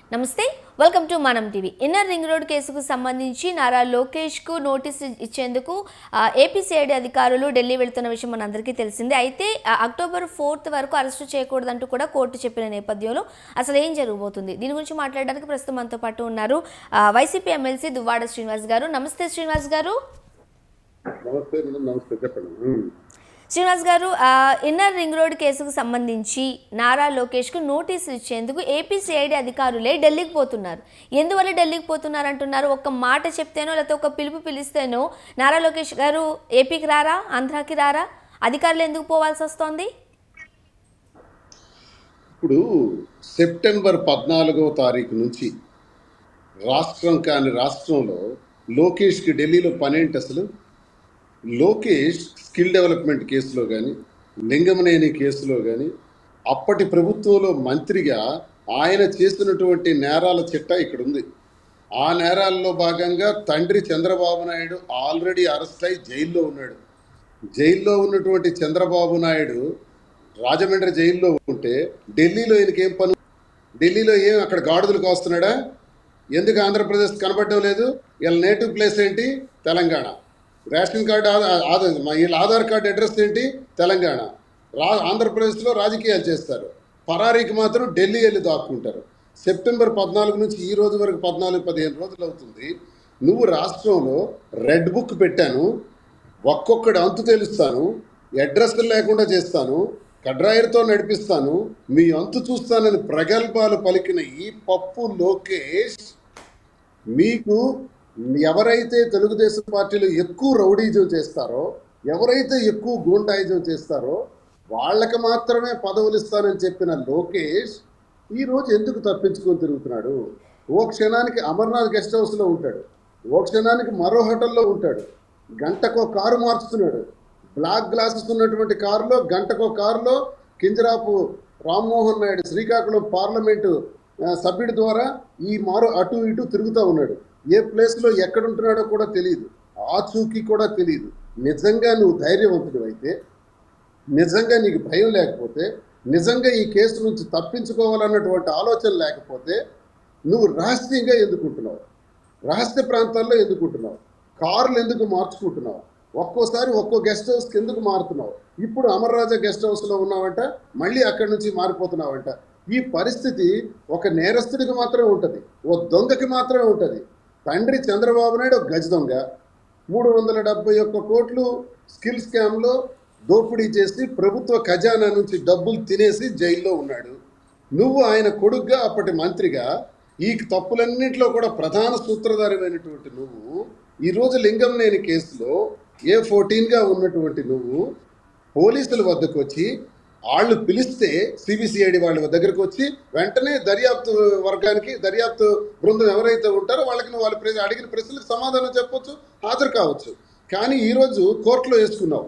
నమస్తే welcome to Manam TV inner ring road కేసుకు సంబంధించి నారా లోకేష్కు నోటీసు ఇచ్చేందుకు ఆ, ఏపీసీఐడి అధికారులు ఢిల్లీ వెళ్తున్న విషయం మనందరికీ తెలిసిందే అయితే ఆ, అక్టోబర్ ఫోర్త్ వరకు అరెస్టు చేయకూడదంటూ కూడా కోర్టు చెప్పిన నేపథ్యంలో అసలు ఏం జరగబోతుంది దీని గురించి మాట్లాడడానికి ప్రస్తుతం మనతో పాటు ఉన్నారు ఆ, వైసీపీ ఎమ్మెల్సీ దువ్వాడ శ్రీనివాస్ గారు నమస్తే శ్రీనివాస్ గారు నమస్తే మేడం నమస్తే చెప్పండి ఉమ్. శ్రీనివాస్ గారు ఆ, ఇన్నర్ రింగ్ రోడ్ కేసుకు సంబంధించి నారా లోకేష్కు నోటీసులు ఇచ్చేందుకు ఏపీసీఐడి అధికారులే ఢిల్లీకి పోతున్నారు ఎందువల్ల ఢిల్లీకి పోతున్నారు అంటున్నారు ఒక మాట చెప్తేనో లేకపోతే ఒక పిలుపు పిలిస్తేనో నారా లోకేష్ గారు ఏపీకి రారా ఆంధ్రాకి రారా అధికారులు ఎందుకు పోవాల్సి వస్తోంది ఇప్పుడు సెప్టెంబర్ పద్నాలుగవ తారీఖు నుంచి రాష్ట్రం కాని రాష్ట్రంలో లోకేష్కి ఢిల్లీలో పనేంటి అసలు లోకేష్ స్కిల్ డెవలప్మెంట్ కేసులో కానీ లింగమనేని కేసులో కానీ అప్పటి ప్రభుత్వంలో మంత్రిగా ఆయన చేసినటువంటి నేరాల చిట్టా ఇక్కడ ఉంది ఆ నేరాల్లో భాగంగా తండ్రి చంద్రబాబు నాయుడు ఆల్రెడీ అరెస్ట్ అయి జైల్లో ఉన్నాడు జైల్లో ఉన్నటువంటి చంద్రబాబు నాయుడు రాజమండ్రి జైల్లో ఉంటే ఢిల్లీలో ఈయనకి ఏం పని ఢిల్లీలో ఏం అక్కడ గాడుదలు కాస్తున్నాడా ఎందుకు ఆంధ్రప్రదేశ్ కనబడడం లేదు వీళ్ళ నేటివ్ ప్లేస్ ఏంటి తెలంగాణ రేషన్ కార్డు ఆధార్ ఆధార్ వీళ్ళ ఆధార్ కార్డు అడ్రస్ ఏంటి తెలంగాణ రా ఆంధ్రప్రదేశ్లో రాజకీయాలు చేస్తారు పరారీకి మాత్రం ఢిల్లీ వెళ్ళి దాక్కుంటారు సెప్టెంబర్ పద్నాలుగు నుంచి ఈ రోజు వరకు పద్నాలుగు పదిహేను రోజులు అవుతుంది నువ్వు రాష్ట్రంలో రెడ్ బుక్ పెట్టాను ఒక్కొక్కటి అంతు తెలుస్తాను అడ్రస్లు లేకుండా చేస్తాను కడ్రాయర్తో నడిపిస్తాను మీ అంతు చూస్తానని ప్రగల్భాలు పలికిన ఈ పప్పు లోకేష్ మీకు ఎవరైతే తెలుగుదేశం పార్టీలో ఎక్కువ రౌడీజం చేస్తారో ఎవరైతే ఎక్కువ గూండాయిజం చేస్తారో వాళ్ళకి మాత్రమే పదవులు ఇస్తానని చెప్పిన లోకేష్ ఈరోజు ఎందుకు తప్పించుకొని తిరుగుతున్నాడు ఓ క్షణానికి అమర్నాథ్ గెస్ట్ హౌస్లో ఉంటాడు ఓ క్షణానికి మరో హోటల్లో ఉంటాడు గంటకో కారు మార్చుతున్నాడు బ్లాక్ గ్లాసెస్ ఉన్నటువంటి కారులో గంటకో కారులో కింజరాపు రామ్మోహన్ నాయుడు శ్రీకాకుళం పార్లమెంటు ఆ, సభ్యుడి ద్వారా ఈ మారు అటు ఇటు తిరుగుతూ ఉన్నాడు ఏ ప్లేస్లో ఎక్కడ ఉంటున్నాడో కూడా తెలియదు ఆచూకీ కూడా తెలియదు నిజంగా నువ్వు ధైర్యవంతుడు అయితే నిజంగా నీకు భయం లేకపోతే నిజంగా ఈ కేసు నుంచి తప్పించుకోవాలన్నటువంటి ఆలోచన లేకపోతే నువ్వు రహస్యంగా ఎందుకుంటున్నావు రహస్య ప్రాంతాల్లో ఎందుకుంటున్నావు కార్లు ఎందుకు మార్చుకుంటున్నావు ఒక్కోసారి ఒక్కో గెస్ట్ హౌస్కి ఎందుకు మారుతున్నావు ఇప్పుడు అమర్రాజా గెస్ట్ హౌస్లో ఉన్నావంట మళ్ళీ అక్కడి నుంచి మారిపోతున్నావంట ఈ పరిస్థితి ఒక నేరస్తుడికి మాత్రమే ఉంటుంది ఓ దొంగకి మాత్రమే ఉంటుంది తండ్రి చంద్రబాబు నాయుడు ఒక గజ దొంగ మూడు వందల డెబ్బై ఒక్క కోట్లు స్కిల్ స్కామ్లో దోపిడీ చేసి ప్రభుత్వ ఖజానా నుంచి డబ్బులు తినేసి జైల్లో ఉన్నాడు నువ్వు ఆయన కొడుగ్గా అప్పటి మంత్రిగా ఈ తప్పులన్నింటిలో కూడా ప్రధాన సూత్రధారమైనటువంటి నువ్వు ఈరోజు లింగంనేని కేసులో ఏ ఫోర్టీన్గా ఉన్నటువంటి నువ్వు పోలీసుల వద్దకు వచ్చి వాళ్ళు పిలిస్తే సిబిసిఐడి వాళ్ళ దగ్గరకు వచ్చి వెంటనే దర్యాప్తు వర్గానికి దర్యాప్తు బృందం ఎవరైతే ఉంటారో వాళ్ళకి నువ్వు వాళ్ళ ప్రశ్న అడిగిన ప్రశ్నలకు సమాధానం చెప్పొచ్చు హాజరు కావచ్చు కానీ ఈరోజు కోర్టులో వేసుకున్నావు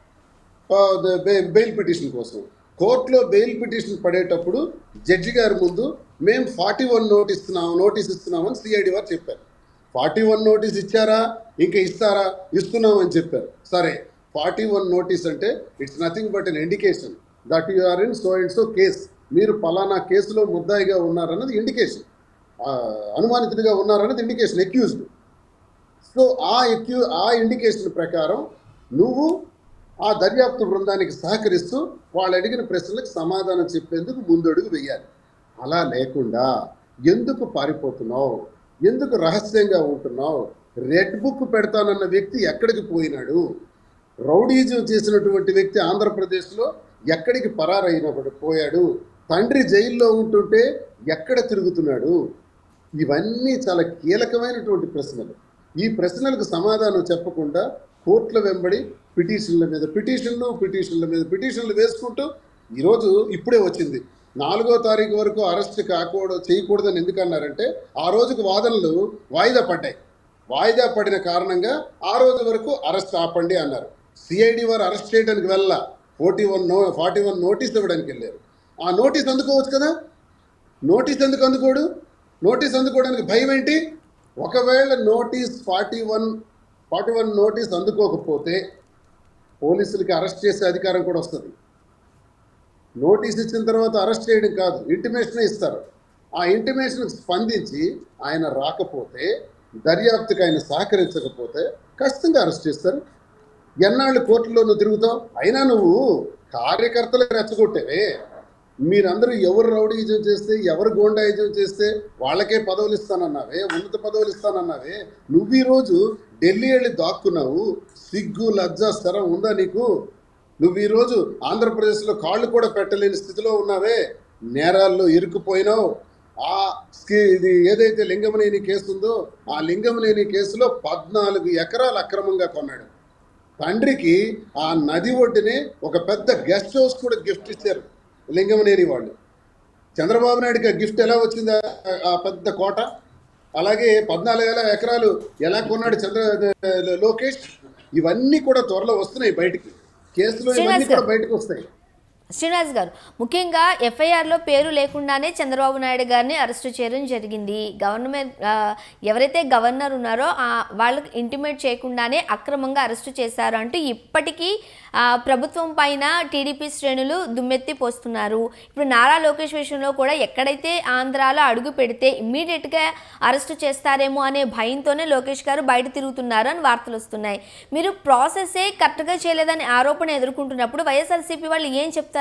ఆ, ద- బె- బెయిల్ పిటిషన్ కోసం కోర్టులో బెయిల్ పిటిషన్ పడేటప్పుడు జడ్జి గారి ముందు మేము ఫార్టీ వన్ నోటీస్ ఇస్తున్నాము నోటీస్ ఇస్తున్నామని సిఐడి వారు చెప్పారు ఫార్టీ వన్ నోటీస్ ఇచ్చారా ఇంకా ఇస్తారా ఇస్తున్నామని చెప్పారు సరే ఫార్టీ వన్ నోటీస్ అంటే it's nothing but an indication that you are in so and so case మీరు పలానా కేసులో ముద్దాయిగా ఉన్నారన్నది ఇండికేషన్ అనుమానితుడిగా ఉన్నారన్నది indication accused so uh accu ఆ ఇండికేషన్ ప్రకారం నువ్వు ఆ దర్యాప్తు బృందానికి సహకరిస్తూ వాళ్ళు అడిగిన ప్రశ్నలకు సమాధానం చెప్పేందుకు ముందడుగు వెయ్యాలి అలా లేకుండా ఎందుకు పారిపోతున్నావు ఎందుకు రహస్యంగా ఉంటున్నావు రెడ్ బుక్ పెడతానన్న వ్యక్తి ఎక్కడికి పోయినాడు రౌడీజం చేసినటువంటి వ్యక్తి ఆంధ్రప్రదేశ్లో ఎక్కడికి పరారైనప్పుడు పోయాడు తండ్రి జైల్లో ఉంటుంటే ఎక్కడ తిరుగుతున్నాడు ఇవన్నీ చాలా కీలకమైనటువంటి ప్రశ్నలు ఈ ప్రశ్నలకు సమాధానం చెప్పకుండా కోర్టుల వెంబడి పిటిషన్ల మీద పిటిషన్లు పిటిషన్ల మీద పిటిషన్లు వేసుకుంటూ ఈరోజు ఇప్పుడే వచ్చింది నాలుగో తారీఖు వరకు అరెస్ట్ కాకూడదు చేయకూడదని ఎందుకు అన్నారంటే ఆ రోజుకు వాదనలు వాయిదా పడ్డాయి వాయిదా పడిన కారణంగా ఆ రోజు వరకు అరెస్ట్ ఆపండి అన్నారు సిఐడి వారు అరెస్ట్ చేయడానికి వెళ్ళ forty one no forty one notice ఇవ్వడానికి వెళ్ళారు ఆ నోటీస్ అందుకోవచ్చు కదా నోటీస్ ఎందుకు అందుకోడు నోటీస్ అందుకోవడానికి భయం ఏంటి ఒకవేళ notice forty one forty one notice అందుకోకపోతే పోలీసులకి అరెస్ట్ చేసే అధికారం కూడా వస్తుంది నోటీస్ ఇచ్చిన తర్వాత అరెస్ట్ చేయడం కాదు ఇంటిమేషనే ఇస్తారు ఆ ఇంటిమేషన్ స్పందించి ఆయన రాకపోతే దర్యాప్తుకి ఆయన సహకరించకపోతే ఖచ్చితంగా అరెస్ట్ చేస్తారు ఎన్నాళ్ళు కోర్టులో నువ్వు తిరుగుతావు అయినా నువ్వు కార్యకర్తలు రెచ్చగొట్టేవే మీరందరూ ఎవరు రౌడీజం చేస్తే ఎవరు గోండాయిజం చేస్తే వాళ్ళకే పదవులు ఇస్తానన్నావే ఉన్నత పదవులు ఇస్తానన్నావే నువ్వు ఈరోజు ఢిల్లీ వెళ్ళి దాక్కున్నావు సిగ్గు లజ్జ స్థరం ఉందా నీకు నువ్వు ఈరోజు ఆంధ్రప్రదేశ్లో కాళ్ళు కూడా పెట్టలేని స్థితిలో ఉన్నావే నేరాల్లో ఇరుక్కుపోయినావు ఆ స్కి- ఇది ఏదైతే లింగమనేని కేసు ఉందో ఆ లింగమనేని కేసులో పద్నాలుగు ఎకరాలు అక్రమంగా కొన్నాడు తండ్రికి ఆ నది ఒడ్డునే ఒక పెద్ద గెస్ట్ హౌస్ కూడా గిఫ్ట్ ఇచ్చారు లింగమనేని వాళ్ళు చంద్రబాబు నాయుడుకి ఆ గిఫ్ట్ ఎలా వచ్చింది ఆ- ఆ పెద్ద కోట అలాగే పద్నాలుగు వేల ఎకరాలు ఎలా కొన్నాడు చంద్ర లోకేష్ ఇవన్నీ కూడా త్వరలో వస్తున్నాయి బయటికి కేసులు ఇవన్నీ శ్రీనివాస్ కూడా గారు. బయటకు వస్తాయి శ్రీనివాస్ గారు ముఖ్యంగా ఎఫ్ఐఆర్లో పేరు లేకుండానే చంద్రబాబు నాయుడు గారిని అరెస్టు చేయడం జరిగింది గవర్నమెంట్ ఆ, ఎవరైతే గవర్నర్ ఉన్నారో ఆ వాళ్ళకి ఇంటిమేట్ చేయకుండానే అక్రమంగా అరెస్టు చేశారు అంటూ ఇప్పటికీ ఆ, ప్రభుత్వం పైన టీడీపీ శ్రేణులు దుమ్మెత్తి పోస్తున్నారు ఇప్పుడు నారా లోకేష్ విషయంలో కూడా ఎక్కడైతే ఆంధ్రాలో అడుగు పెడితే ఇమ్మీడియట్గా అరెస్టు చేస్తారేమో అనే భయంతోనే లోకేష్ గారు బయట తిరుగుతున్నారు అని వార్తలు వస్తున్నాయి మీరు ప్రాసెసే కరెక్ట్గా చేయలేదని ఆరోపణ ఎదుర్కొంటున్నప్పుడు వైఎస్ఆర్సీపీ వాళ్ళు ఏం చెప్తారు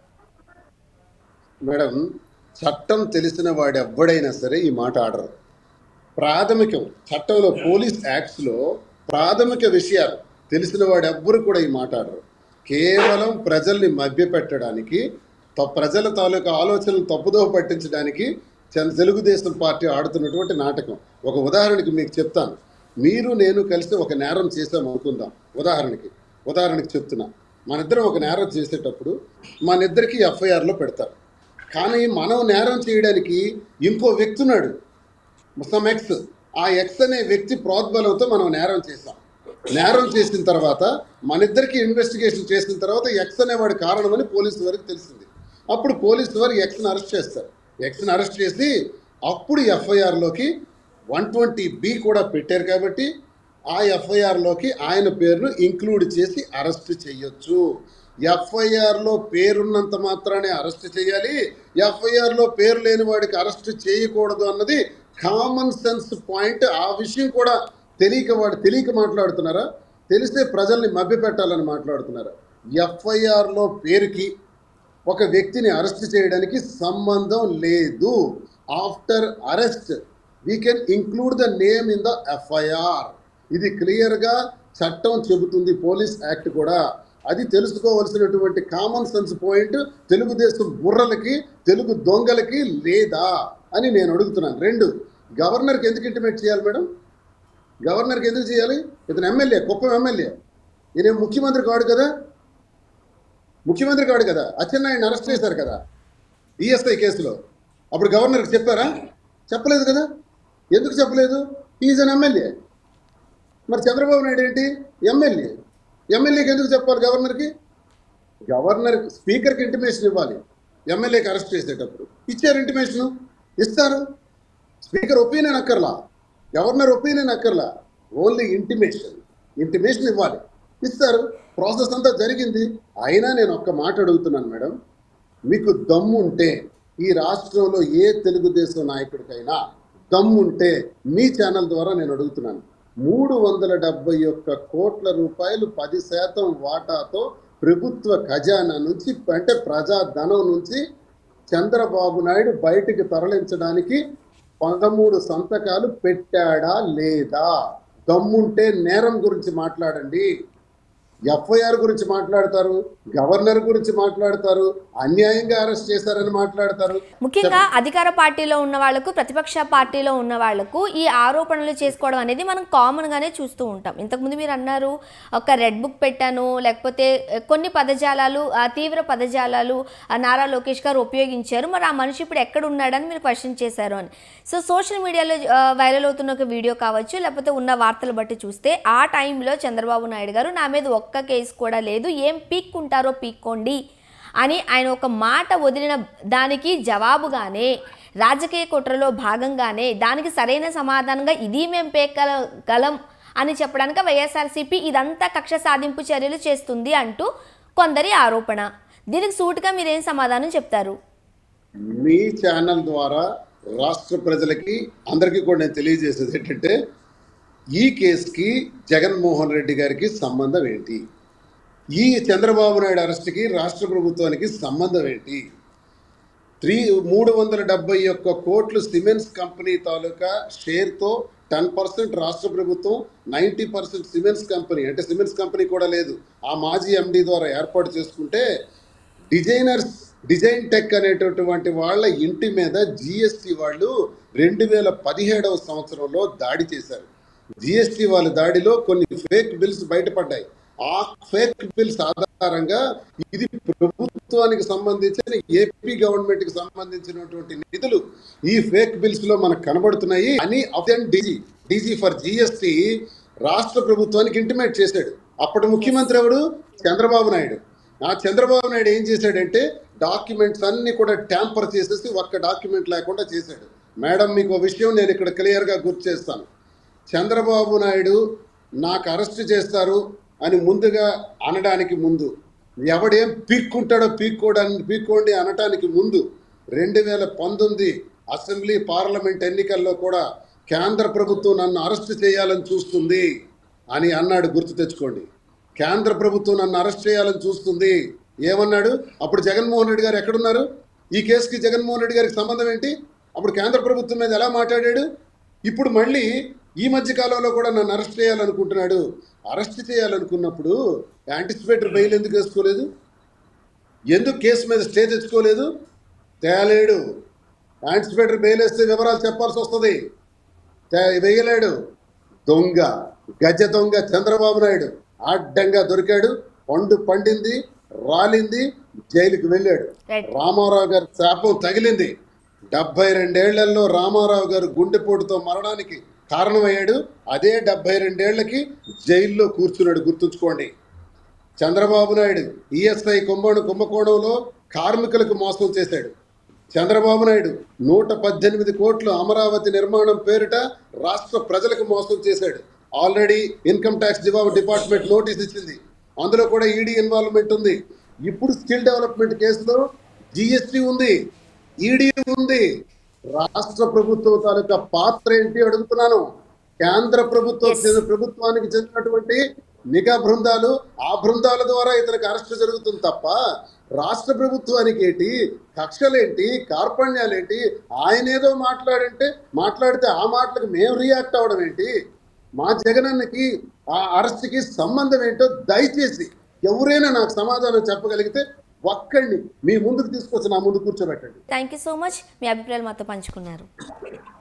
మేడం చట్టం తెలిసిన వాడు ఎవ్వడైనా సరే ఈ మాట ఆడరు ప్రాథమికం చట్టంలో పోలీస్ యాక్ట్స్లో ప్రాథమిక విషయాలు తెలిసిన వాడు ఎవ్వరు కూడా ఈ మాట ఆడరు కేవలం ప్రజల్ని మభ్యపెట్టడానికి త- ప్రజల తాలూకా ఆలోచనలు తప్పుదోవ పట్టించడానికి చంద్ర- తెలుగుదేశం పార్టీ ఆడుతున్నటువంటి నాటకం ఒక ఉదాహరణకి మీకు చెప్తాను మీరు నేను కలిసి ఒక నేరం చేసాం అనుకుందాం ఉదాహరణకి ఉదాహరణకి చెప్తున్నా మన ఇద్దరం ఒక నేరం చేసేటప్పుడు మన ఇద్దరికి ఎఫ్ఐఆర్లో పెడతారు కానీ మనం నేరం చేయడానికి ఇంకో వ్యక్తి ఉన్నాడు సమ్ ఎక్స్ ఆ ఎక్స్ అనే వ్యక్తి ప్రోద్బలంతో మనం నేరం చేసాం నేరం చేసిన తర్వాత మన ఇద్దరికి ఇన్వెస్టిగేషన్ చేసిన తర్వాత ఎక్స్ అనేవాడు కారణమని పోలీసు వారికి తెలిసింది అప్పుడు పోలీసు వారు ఎక్స్ని అరెస్ట్ చేస్తారు ఎక్స్ని అరెస్ట్ చేసి అప్పుడు ఎఫ్ఐఆర్లోకి వన్ ట్వంటీ బి కూడా పెట్టారు కాబట్టి ఆ ఎఫ్ఐఆర్లోకి ఆయన పేరును ఇంక్లూడ్ చేసి అరెస్ట్ చేయొచ్చు ఎఫ్ఐఆర్లో పేరున్నంత మాత్రానే అరెస్ట్ చేయాలి ఎఫ్ఐఆర్లో పేరు లేని వాడికి అరెస్ట్ చేయకూడదు అన్నది కామన్ సెన్స్ పాయింట్ ఆ విషయం కూడా తెలియక వాడు తెలియక మాట్లాడుతున్నారా తెలిస్తే ప్రజల్ని మభ్యపెట్టాలని మాట్లాడుతున్నారా ఎఫ్ఐఆర్లో పేరుకి ఒక వ్యక్తిని అరెస్ట్ చేయడానికి సంబంధం లేదు after arrest we can include the name in the FIR ఇది క్లియర్గా చట్టం చెబుతుంది పోలీస్ యాక్ట్ కూడా అది తెలుసుకోవలసినటువంటి కామన్ సెన్స్ పాయింట్ తెలుగుదేశం బుర్రలకి తెలుగు దొంగలకి లేదా అని నేను అడుగుతున్నాను రెండు గవర్నర్కి ఎందుకు ఇంటిమేట్ చేయాలి మేడం గవర్నర్కి ఎందుకు చేయాలి ఇతను ఎమ్మెల్యే కుప్పం ఎమ్మెల్యే ఈయన ముఖ్యమంత్రి కాడు కదా ముఖ్యమంత్రి కాడు కదా అచ్చెన్నాయుడిని అరెస్ట్ చేశారు కదా ఈఎస్ఐ కేసులో అప్పుడు గవర్నర్కి చెప్పారా చెప్పలేదు కదా ఎందుకు చెప్పలేదు ఈజ్ అన్ ఎమ్మెల్యే మరి చంద్రబాబు నాయుడు ఏంటి ఎమ్మెల్యే ఎమ్మెల్యేకి ఎందుకు చెప్పాలి గవర్నర్కి గవర్నర్ స్పీకర్కి ఇంటిమేషన్ ఇవ్వాలి ఎమ్మెల్యేకి అరెస్ట్ చేసేటప్పుడు ఇచ్చారు ఇంటిమేషన్ ఇస్తారు స్పీకర్ ఒపీనియన్ అక్కర్లా గవర్నర్ ఒపీనియన్ అక్కర్లా ఓన్లీ ఇంటిమేషన్ ఇంటిమేషన్ ఇవ్వాలి ఇస్తారు ప్రాసెస్ అంతా జరిగింది అయినా నేను ఒక్క మాట అడుగుతున్నాను మేడం మీకు దమ్ము ఉంటే ఈ రాష్ట్రంలో ఏ తెలుగుదేశం నాయకుడికైనా దమ్ము ఉంటే మీ ఛానల్ ద్వారా నేను అడుగుతున్నాను మూడు వందల డెబ్బై ఒక్క కోట్ల రూపాయలు పది శాతం వాటాతో ప్రభుత్వ ఖజానా నుంచి అంటే ప్రజాధనం నుంచి చంద్రబాబు నాయుడు బయటికి తరలించడానికి పదమూడు సంతకాలు పెట్టాడా లేదా దమ్ముంటే నేరం గురించి మాట్లాడండి ఎఫ్ఐఆర్ గురించి మాట్లాడతారు గవర్నర్ గురించి మాట్లాడతారు అన్యాయంగా అరెస్ట్ చేశారని మాట్లాడతారు ముఖ్యంగా అధికార పార్టీలో ఉన్న వాళ్లకు ప్రతిపక్ష పార్టీలో ఉన్న వాళ్లకు ఈ ఆరోపణలు చేసుకోవడం అనేది మనం కామన్గానే చూస్తూ ఉంటాం ఇంతకుముందు మీరు అన్నారు ఒక రెడ్ బుక్ పెట్టాను లేకపోతే కొన్ని పదజాలాలు ఆ తీవ్ర పదజాలాలు ఆ నారా లోకేష్ గారు ఉపయోగించారు మరి ఆ మనిషి ఇప్పుడు ఎక్కడ ఉన్నాడని మీరు క్వశ్చన్ చేశారు అని సో సోషల్ మీడియాలో ఆ, వైరల్ అవుతున్న ఒక వీడియో కావచ్చు లేకపోతే ఉన్న వార్తలు బట్టి చూస్తే ఆ టైంలో చంద్రబాబు నాయుడు గారు నా మీద ఒక్క కేసు కూడా లేదు ఏం పీక్కుంటారో పీక్కోండి అని ఆయన ఒక మాట వదిలిన దానికి జవాబుగానే రాజకీయ కుట్రలో భాగంగానే దానికి సరైన సమాధానంగా ఇది మేము పేకల గలం అని చెప్పడానికి వైఎస్ఆర్సీపీ ఇదంతా కక్ష సాధింపు చర్యలు చేస్తుంది అంటూ కొందరి ఆరోపణ దీనికి సూటుగా మీరేం సమాధానం చెప్తారు మీ ఛానల్ ద్వారా రాష్ట్ర ప్రజలకి అందరికీ కూడా నేను తెలియజేసేది ఏంటంటే ఈ కేసుకి జగన్మోహన్ రెడ్డి గారికి సంబంధం ఏంటి ఈ చంద్రబాబు నాయుడు అరెస్ట్కి రాష్ట్ర ప్రభుత్వానికి సంబంధం ఏంటి త్రీ మూడు వందల డెబ్బై ఒక్క కోట్లు సిమెంట్స్ కంపెనీ తాలూకా షేర్తో టెన్ పర్సెంట్ రాష్ట్ర ప్రభుత్వం నైంటీ పర్సెంట్ సిమెంట్స్ కంపెనీ అంటే సిమెంట్స్ కంపెనీ కూడా లేదు ఆ మాజీ ఎండి ద్వారా ఏర్పాటు చేసుకుంటే డిజైనర్స్ డిజైన్ టెక్ అనేటటువంటి వాళ్ళ ఇంటి మీద జిఎస్టి వాళ్ళు రెండు వేల పదిహేడవ సంవత్సరంలో దాడి చేశారు జిఎస్టి వాళ్ళ దాడిలో కొన్ని ఫేక్ బిల్స్ బయటపడ్డాయి ఆ ఫేక్ బిల్స్ ఆధారంగా ఇది ప్రభుత్వానికి సంబంధించిన ఏపీ గవర్నమెంట్ కి సంబంధించినటువంటి నిధులు ఈ ఫేక్ బిల్స్ లో మనకు కనబడుతున్నాయి అని అఫెన్ డీజీ డీజీ ఫర్ జిఎస్టి రాష్ట్ర ప్రభుత్వానికి ఇంటిమేట్ చేశాడు అప్పటి ముఖ్యమంత్రి ఎవడు చంద్రబాబు నాయుడు ఆ చంద్రబాబు నాయుడు ఏం చేశాడంటే డాక్యుమెంట్స్ అన్ని కూడా ట్యాంపర్ చేసేసి ఒక్క డాక్యుమెంట్ లేకుండా చేశాడు మేడం మీకు ఒక విషయం నేను ఇక్కడ క్లియర్గా గుర్తు చేస్తాను చంద్రబాబు నాయుడు నాకు అరెస్ట్ చేస్తారు అని ముందుగా అనడానికి ముందు ఎవడేం పీక్కుంటాడో పీక్కోడానికి పీక్కోండి అనటానికి ముందు రెండు వేల పంతొమ్మిది అసెంబ్లీ పార్లమెంట్ ఎన్నికల్లో కూడా కేంద్ర ప్రభుత్వం నన్ను అరెస్ట్ చేయాలని చూస్తుంది అని అన్నాడు గుర్తు తెచ్చుకోండి కేంద్ర ప్రభుత్వం నన్ను అరెస్ట్ చేయాలని చూస్తుంది ఏమన్నాడు అప్పుడు జగన్మోహన్ రెడ్డి గారు ఎక్కడున్నారు ఈ కేసుకి జగన్మోహన్ రెడ్డి గారికి సంబంధం ఏంటి అప్పుడు కేంద్ర ప్రభుత్వం మీద ఎలా మాట్లాడాడు ఇప్పుడు మళ్ళీ ఈ మధ్య కాలంలో కూడా నన్ను అరెస్ట్ చేయాలనుకుంటున్నాడు అరెస్ట్ చేయాలనుకున్నప్పుడు యాంటిసిపేటరీ బెయిల్ ఎందుకు వేసుకోలేదు ఎందుకు కేసు మీద స్టే తెచ్చుకోలేదు తేలేడు యాంటిసిపేటరీ బెయిల్ వేస్తే వివరాలు చెప్పాల్సి వస్తుంది తే- వేయలేడు దొంగ గజ దొంగ చంద్రబాబు నాయుడు అడ్డంగా దొరికాడు పండు పండింది రాలింది జైలుకి వెళ్ళాడు Right. రామారావు గారి శాపం తగిలింది డెబ్బై రెండేళ్లలో రామారావు గారు గుండెపోటుతో మరణానికి కారణమయ్యాడు అదే డెబ్బై రెండేళ్లకి జైల్లో కూర్చున్నాడు గుర్తుంచుకోండి చంద్రబాబు నాయుడు ఈఎస్ఐ కుంభకోణ కుంభకోణంలో కార్మికులకు మోసం చేశాడు చంద్రబాబు నాయుడు నూట పద్దెనిమిది కోట్లు అమరావతి నిర్మాణం పేరిట రాష్ట్ర ప్రజలకు మోసం చేశాడు already income tax department notice ఇచ్చింది అందులో కూడా ఈడీ ఇన్వాల్వ్మెంట్ ఉంది ఇప్పుడు స్కిల్ డెవలప్మెంట్ కేసులో జిఎస్టీ ఉంది ఈడీ ఉంది రాష్ట్ర ప్రభుత్వం తాలూకా పాత్ర ఏంటి అడుగుతున్నాను కేంద్ర ప్రభుత్వం Yes. చెందిన ప్రభుత్వానికి చెందినటువంటి నిఘా బృందాలు ఆ బృందాల ద్వారా ఇతనికి అరెస్ట్ జరుగుతుంది తప్ప రాష్ట్ర ప్రభుత్వానికి ఏంటి కక్షలేంటి కార్పణ్యాలేంటి ఆయన ఏదో మాట్లాడంటే మాట్లాడితే ఆ మాటలకు మేము రియాక్ట్ అవ్వడం ఏంటి మా జగనన్నకి ఆ అరెస్ట్కి సంబంధం ఏంటో దయచేసి ఎవరైనా నాకు సమాధానం చెప్పగలిగితే ఒక్కడిని మీ ముందుకు తీసుకొచ్చి నా ముందు కూర్చోబెట్టండి థ్యాంక్ యూ సో మచ్ మీ అభిప్రాయాలు మాతో పంచుకున్నారు